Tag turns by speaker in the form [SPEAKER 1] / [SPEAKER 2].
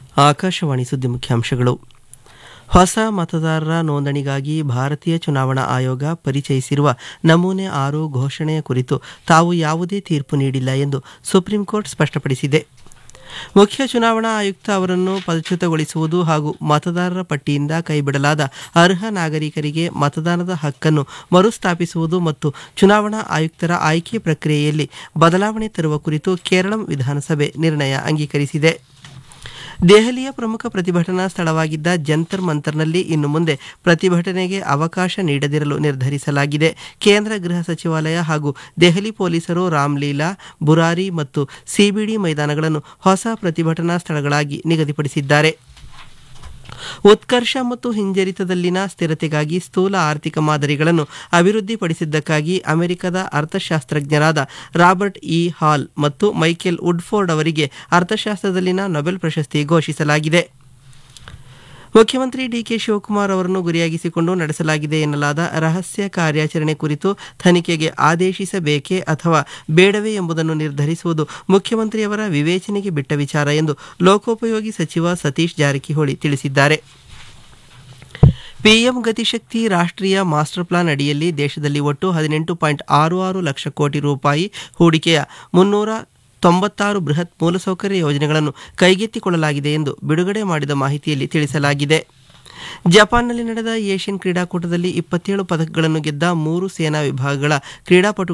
[SPEAKER 1] ಆಕಾಶವಾಣಿ ಸುದ್ದಿ ಮುಖ್ಯಾಂಶಗಳು ಹೊಸ ಮತದಾರರ ನೋಂದಣಿಗಾಗಿ ಭಾರತೀಯ ಚುನಾವಣಾ ಆಯೋಗ ಪರಿಚಯಿಸಿರುವ ನಮೂನೆ ಆರು ಘೋಷಣೆಯ ಕುರಿತು ತಾವು ಯಾವುದೇ ತೀರ್ಪು ನೀಡಿಲ್ಲ ಎಂದು ಸುಪ್ರೀಂ ಕೋರ್ಟ್ ಸ್ಪಷ್ಟಪಡಿಸಿದೆ ಮುಖ್ಯ ಚುನಾವಣಾ ಆಯುಕ್ತ ಅವರನ್ನು ಪದಚ್ಯುತಗೊಳಿಸುವುದು ಹಾಗೂ ಮತದಾರರ ಪಟ್ಟಿಯಿಂದ ಕೈಬಿಡಲಾದ ಅರ್ಹ ನಾಗರಿಕರಿಗೆ ಮತದಾನದ ಹಕ್ಕನ್ನು ಮರುಸ್ಥಾಪಿಸುವುದು ಮತ್ತು ಚುನಾವಣಾ ಆಯುಕ್ತರ ಆಯ್ಕೆ ಪ್ರಕ್ರಿಯೆಯಲ್ಲಿ ಬದಲಾವಣೆ ತರುವ ಕುರಿತು ಕೇರಳ ವಿಧಾನಸಭೆ ನಿರ್ಣಯ ಅಂಗೀಕರಿಸಿದೆ ದೆಹಲಿಯ ಪ್ರಮುಖ ಪ್ರತಿಭಟನಾ ಸ್ಥಳವಾಗಿದ್ದ ಜಂತರ್ ಮಂತರ್ನಲ್ಲಿ ಇನ್ನು ಮುಂದೆ ಪ್ರತಿಭಟನೆಗೆ ಅವಕಾಶ ನೀಡದಿರಲು ನಿರ್ಧರಿಸಲಾಗಿದೆ ಕೇಂದ್ರ ಗೃಹ ಸಚಿವಾಲಯ ಹಾಗೂ ದೆಹಲಿ ಪೊಲೀಸರು ರಾಮ್ಲೀಲಾ ಬುರಾರಿ ಮತ್ತು ಸಿಬಿಡಿ ಮೈದಾನಗಳನ್ನು ಹೊಸ ಪ್ರತಿಭಟನಾ ಸ್ಥಳಗಳಾಗಿ ನಿಗದಿಪಡಿಸಿದ್ದಾರೆ ಉತ್ಕರ್ಷ ಮತ್ತು ಹಿಂಜರಿತದಲ್ಲಿನ ಸ್ಥಿರತೆಗಾಗಿ ಸ್ಥೂಲ ಆರ್ಥಿಕ ಮಾದರಿಗಳನ್ನು ಅಭಿವೃದ್ಧಿಪಡಿಸಿದ್ದಕ್ಕಾಗಿ ಅಮೆರಿಕದ ಅರ್ಥಶಾಸ್ತ್ರಜ್ಞರಾದ ರಾಬರ್ಟ್ ಇ ಹಾಲ್ ಮತ್ತು ಮೈಕೆಲ್ ವುಡ್ಫೋರ್ಡ್ ಅವರಿಗೆ ಅರ್ಥಶಾಸ್ತ್ರದಲ್ಲಿನ ನೊಬೆಲ್ ಪ್ರಶಸ್ತಿ ಘೋಷಿಸಲಾಗಿದೆ ಮುಖ್ಯಮಂತ್ರಿ ಡಿಕೆ ಶಿವಕುಮಾರ್ ಅವರನ್ನು ಗುರಿಯಾಗಿಸಿಕೊಂಡು ನಡೆಸಲಾಗಿದೆ ಎನ್ನಲಾದ ರಹಸ್ಯ ಕಾರ್ಯಾಚರಣೆ ಕುರಿತು ತನಿಖೆಗೆ ಆದೇಶಿಸಬೇಕೇ ಅಥವಾ ಬೇಡವೇ ಎಂಬುದನ್ನು ನಿರ್ಧರಿಸುವುದು ಮುಖ್ಯಮಂತ್ರಿಯವರ ವಿವೇಚನೆಗೆ ಬಿಟ್ಟ ವಿಚಾರ ಎಂದು ಲೋಕೋಪಯೋಗಿ ಸಚಿವ ಸತೀಶ್ ಜಾರಕಿಹೊಳಿ ತಿಳಿಸಿದ್ದಾರೆ ಪಿಎಂ ಗತಿಶಕ್ತಿ ರಾಷ್ಟ್ರೀಯ ಮಾಸ್ಟರ್ ಪ್ಲಾನ್ ಅಡಿಯಲ್ಲಿ ದೇಶದಲ್ಲಿ ಒಟ್ಟು ಹದಿನೆಂಟು ಪಾಯಿಂಟ್ ಆರು ಆರು ಲಕ್ಷ ಕೋಟಿ ರೂಪಾಯಿ ಹೂಡಿಕೆಯ ಮುನ್ನೂರ ತೊಂಬತ್ತಾರು ಬೃಹತ್ ಮೂಲಸೌಕರ್ಯ ಯೋಜನೆಗಳನ್ನು ಕೈಗೆತ್ತಿಕೊಳ್ಳಲಾಗಿದೆ ಎಂದು ಬಿಡುಗಡೆ ಮಾಡಿದ ಮಾಹಿತಿಯಲ್ಲಿ ತಿಳಿಸಲಾಗಿದೆ ಜಪಾನ್ನಲ್ಲಿ ನಡೆದ ಏಷ್ಯನ್ ಕ್ರೀಡಾಕೂಟದಲ್ಲಿ ಇಪ್ಪತ್ತೇಳು ಪದಕಗಳನ್ನು ಗೆದ್ದ ಮೂರು ಸೇನಾ ವಿಭಾಗಗಳ ಕ್ರೀಡಾಪಟು